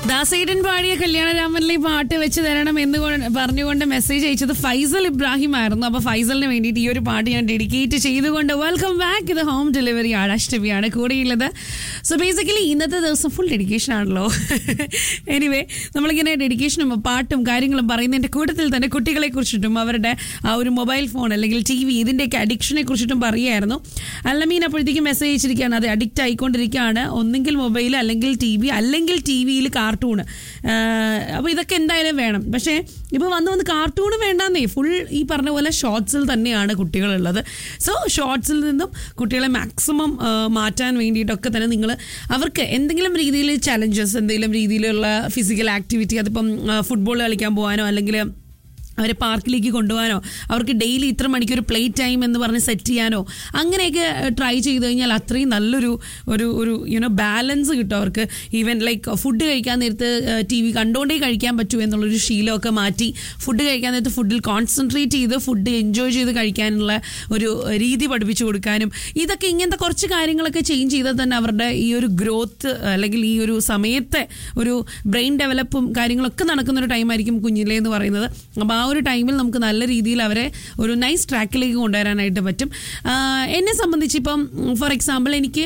ദാസേടൻ പാടിയ കല്യാണരാമനിലെ ഈ പാട്ട് വെച്ച് തരണം എന്ന് കൊ- പറഞ്ഞുകൊണ്ട് മെസ്സേജ് അയച്ചത് ഫൈസൽ ഇബ്രാഹിം ആയിരുന്നു അപ്പൊ ഫൈസലിന് വേണ്ടിയിട്ട് ഈ ഒരു പാട്ട് ഞാൻ ഡെഡിക്കേറ്റ് ചെയ്തുകൊണ്ട് വെൽക്കം ബാക്ക് ഇത് ഹോം ഡെലിവറി ആണ് അഷ്ടമിയാണ് കൂടെയുള്ളത് സോ ബേസിക്കലി ഇന്നത്തെ ദിവസം ഫുൾ ഡെഡിക്കേഷൻ ആണല്ലോ എനിവേ നമ്മളിങ്ങനെ ഡെഡിക്കേഷനും പാട്ടും കാര്യങ്ങളും പറയുന്നതിന്റെ കൂട്ടത്തിൽ തന്നെ കുട്ടികളെ കുറിച്ചിട്ടും അവരുടെ ആ ഒരു മൊബൈൽ ഫോൺ അല്ലെങ്കിൽ ടി വി ഇതിന്റെയൊക്കെ അഡിക്ഷനെ കുറിച്ചിട്ടും പറയുമായിരുന്നു അല്ലമീൻ അപ്പോഴത്തേക്കും മെസ്സേജ് അയച്ചിരിക്കുകയാണ് അത് അഡിക്റ്റ് ആയിക്കൊണ്ടിരിക്കുകയാണ് ഒന്നെങ്കിൽ മൊബൈൽ അല്ലെങ്കിൽ ടി വി അല്ലെങ്കിൽ ടി വിയിൽ കാർട്ടൂൺ അപ്പോൾ ഇതൊക്കെ എന്തായാലും വേണം പക്ഷേ ഇപ്പോൾ വന്ന് വന്ന് കാർട്ടൂൺ വേണ്ടാന്നേ ഫുൾ ഈ പറഞ്ഞ പോലെ ഷോർട്സിൽ തന്നെയാണ് കുട്ടികളുള്ളത് സോ ഷോർട്സിൽ നിന്നും കുട്ടികളെ മാക്സിമം മാറ്റാൻ വേണ്ടിയിട്ടൊക്കെ തന്നെ നിങ്ങൾ അവർക്ക് എന്തെങ്കിലും രീതിയിൽ ചലഞ്ചസ് എന്തെങ്കിലും രീതിയിലുള്ള ഫിസിക്കൽ ആക്ടിവിറ്റി അതിപ്പം ഫുട്ബോൾ കളിക്കാൻ പോകാനോ അല്ലെങ്കിൽ അവരെ പാർക്കിലേക്ക് കൊണ്ടുപോകാനോ അവർക്ക് ഡെയിലി ഇത്ര മണിക്കൂർ പ്ലേ ടൈം എന്ന് പറഞ്ഞ് സെറ്റ് ചെയ്യാനോ അങ്ങനെയൊക്കെ ട്രൈ ചെയ്ത് കഴിഞ്ഞാൽ അത്രയും നല്ലൊരു ഒരു ഒരു യുനോ ബാലൻസ് കിട്ടും അവർക്ക് ഈവൻ ലൈക്ക് ഫുഡ് കഴിക്കാൻ നേരത്ത് ടി വി കണ്ടുകൊണ്ടേ കഴിക്കാൻ പറ്റൂ എന്നുള്ളൊരു ശീലമൊക്കെ മാറ്റി ഫുഡ് കഴിക്കാൻ നേരത്ത് ഫുഡിൽ കോൺസെൻട്രേറ്റ് ചെയ്ത് ഫുഡ് എൻജോയ് ചെയ്ത് കഴിക്കാനുള്ള ഒരു രീതി പഠിപ്പിച്ചു കൊടുക്കാനും ഇതൊക്കെ ഇങ്ങനത്തെ കുറച്ച് കാര്യങ്ങളൊക്കെ ചേഞ്ച് ചെയ്താൽ തന്നെ അവരുടെ ഈ ഒരു ഗ്രോത്ത് അല്ലെങ്കിൽ ഈ ഒരു സമയത്തെ ഒരു ബ്രെയിൻ ഡെവലപ്പും കാര്യങ്ങളൊക്കെ നടക്കുന്ന ഒരു ടൈമായിരിക്കും കുഞ്ഞിലേ എന്ന് പറയുന്നത് അപ്പോൾ ആ ഒരു ടൈമിൽ നമുക്ക് നല്ല രീതിയിൽ അവരെ ഒരു നൈസ് ട്രാക്കിലേക്ക് കൊണ്ടുവരാനായിട്ട് പറ്റും ആഹ് എന്നെ സംബന്ധിച്ച് ഇപ്പം ഫോർ എക്സാമ്പിൾ എനിക്ക്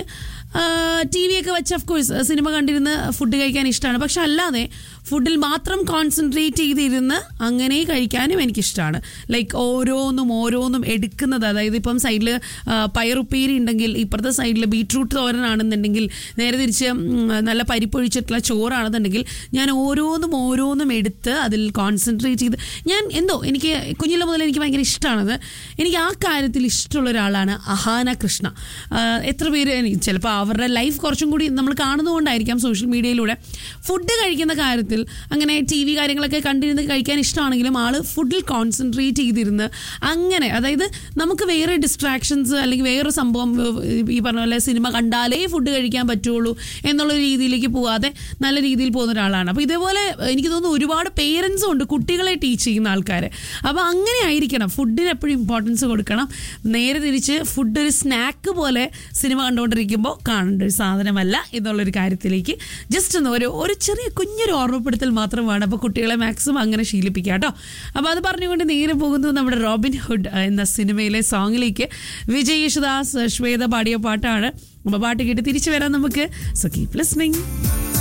ടി വി ഒക്കെ വെച്ച് ഓഫ് കോഴ്സ് സിനിമ കണ്ടിരുന്ന് ഫുഡ് കഴിക്കാൻ ഇഷ്ടമാണ് പക്ഷെ അല്ലാതെ ഫുഡിൽ മാത്രം കോൺസെൻട്രേറ്റ് ചെയ്തിരുന്ന് അങ്ങനെ കഴിക്കാനും എനിക്കിഷ്ടമാണ് ലൈക്ക് ഓരോന്നും ഓരോന്നും എടുക്കുന്നത് അതായത് ഇപ്പം സൈഡിൽ പയറുപ്പേരി ഉണ്ടെങ്കിൽ ഇപ്പുറത്തെ സൈഡിൽ ബീട്രൂട്ട് തോരനാണെന്നുണ്ടെങ്കിൽ നേരെ തിരിച്ച് ഉം, നല്ല പരിപ്പൊഴിച്ചിട്ടുള്ള ചോറാണെന്നുണ്ടെങ്കിൽ ഞാൻ ഓരോന്നും ഓരോന്നും എടുത്ത് അതിൽ കോൺസെൻട്രേറ്റ് ചെയ്ത് ഞാൻ എന്തോ എനിക്ക് കുഞ്ഞിലെ മുതൽ എനിക്ക് ഭയങ്കര ഇഷ്ടമാണത് എനിക്ക് ആ കാര്യത്തിൽ ഇഷ്ടമുള്ള ഒരാളാണ് അഹാന കൃഷ്ണ ആഹ് എത്ര പേര് ചിലപ്പോൾ അവരുടെ ലൈഫ് കുറച്ചും കൂടി നമ്മൾ കാണുന്നതുകൊണ്ടായിരിക്കാം സോഷ്യൽ മീഡിയയിലൂടെ ഫുഡ് കഴിക്കുന്ന കാര്യത്തിൽ അങ്ങനെ ടി വി കാര്യങ്ങളൊക്കെ കണ്ടിരുന്ന് കഴിക്കാൻ ഇഷ്ടമാണെങ്കിലും ആള് ഫുഡിൽ കോൺസെൻട്രേറ്റ് ചെയ്തിരുന്ന് അങ്ങനെ അതായത് നമുക്ക് വേറെ ഡിസ്ട്രാക്ഷൻസ് അല്ലെങ്കിൽ വേറെ സംഭവം ഏഹ്, ഈ പറഞ്ഞ പോലെ സിനിമ കണ്ടാലേ ഫുഡ് കഴിക്കാൻ പറ്റുള്ളൂ എന്നുള്ള രീതിയിലേക്ക് പോവാതെ നല്ല രീതിയിൽ പോകുന്ന ഒരാളാണ് അപ്പോൾ ഇതേപോലെ എനിക്ക് തോന്നുന്നു ഒരുപാട് പേരൻസും ഉണ്ട് കുട്ടികളെ ടീച്ച് ചെയ്യുന്ന ആൾക്കാർ അപ്പോൾ അങ്ങനെ ആയിരിക്കണം ഫുഡിന് എപ്പോഴും ഇമ്പോർട്ടൻസ് കൊടുക്കണം നേരെ തിരിച്ച് ഫുഡ് ഒരു സ്നാക്ക് പോലെ സിനിമ കണ്ടുകൊണ്ടിരിക്കുമ്പോൾ കാണേണ്ട ഒരു സാധനമല്ല എന്നുള്ളൊരു കാര്യത്തിലേക്ക് ജസ്റ്റ് ഒന്ന് ഒരു ഒരു ചെറിയ കുഞ്ഞൊരു ഓർമ്മപ്പെടുത്തൽ മാത്രമാണ് അപ്പോൾ കുട്ടികളെ മാക്സിമം അങ്ങനെ ശീലിപ്പിക്കുക കേട്ടോ അപ്പോൾ അത് പറഞ്ഞുകൊണ്ട് നേരെ പോകുന്നത് നമ്മുടെ റോബിൻ ഹുഡ് എന്ന സിനിമയിലെ സോങ്ങിലേക്ക് വിജയ് യേശുദാസ് ശ്വേത പാടിയ പാട്ടാണ് അപ്പോൾ പാട്ട് കേട്ട് തിരിച്ചു വരാം നമുക്ക് സോ കീപ് ലിസ്ണിംഗ്